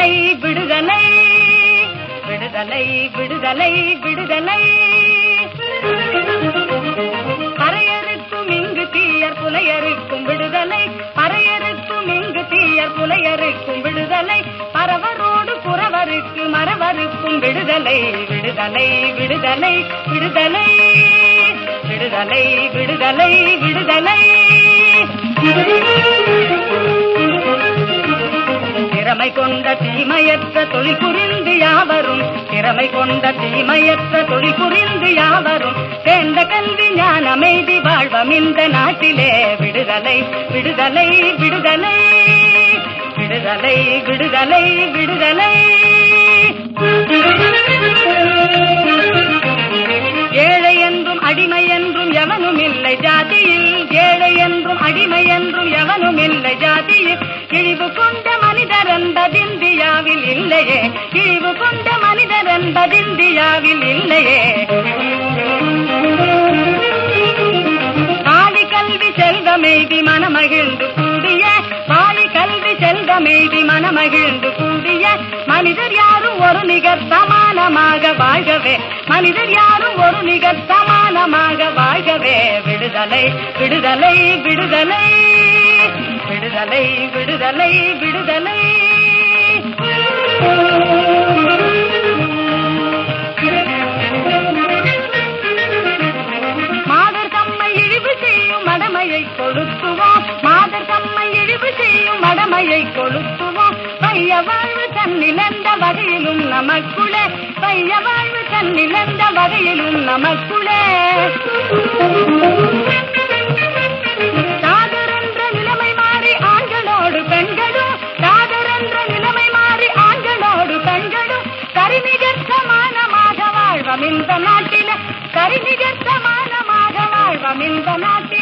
விடுதலை விடுதலை விடுதலை விடுதலை விடுதலை பறையறுக்கும் இங்கு தீயர் புலையறுக்கும் விடுதலை பறையறுக்கும் இங்கு தீயர் புலையறுக்கும் விடுதலை பரவரோடு புறவருக்கு மரவருக்கும் விடுதலை விடுதலை விடுதலை விடுதலை விடுதலை விடுதலை விடுதலை திறமை கொண்ட தீமையற்ற தொழில் புரிந்து யாவரும் திறமை கொண்ட தீமையற்ற தொழில் புரிந்து யாவரும் சேர்ந்த கல்வி ஞான அமைதி வாழ்வம் இந்த நாட்டிலே விடுதலை விடுதலை விடுதலை விடுதலை விடுதலை விடுதலை ஏழை என்றும் அடிமை என்றும் எவனும் இல்லை ஜாதியில் ஏழை என்றும் அடிமை என்றும் எவனும் இல்லை ஜாதியில் இழிவு கொண்ட மனிதர் என்பதிந்தியாவில் இல்லையே இழிவு கொண்ட மனிதர் என்பதிந்தியாவில் இல்லையே பாலி கல்வி செல்வமெய்தி மனமகிழ்ந்து கூடிய பாலி கல்வி செல்வமெய்தி மனமகிழ்ந்து கூடிய மனிதர் யாரும் ஒரு நிகர் சமானமாக வாழ்கவே மனிதர் யாரும் ஒரு நிகர் சமானமாக வாழ்கவே விடுதலை விடுதலை விடுதலை விடுதலை விடுதலை விடுதலை மாதர் தம்மை இழிவு செய்யும் மடமையை கொளுத்துவோம் மாதர் தம்மை இழிவு செய்யும் மடமையை கொளுத்துவோம் பைய வாழ்வு தன்னிழந்த வகையிலும் நமக்குளே பைய வாழ்வு தன்னிழந்த வகையிலும் நமக்குளே தாதரென்ற நிலைமை மாறி ஆண்களோடு பெண்களும் தாதரென்ற நிலைமை மாறி ஆண்களோடு பெண்களும் கரிநிகர் சமானமாக வாழ்வம் இந்த நாட்டில கரிநிகர் சமானமாக வாழ்வம் இந்த நாட்டில்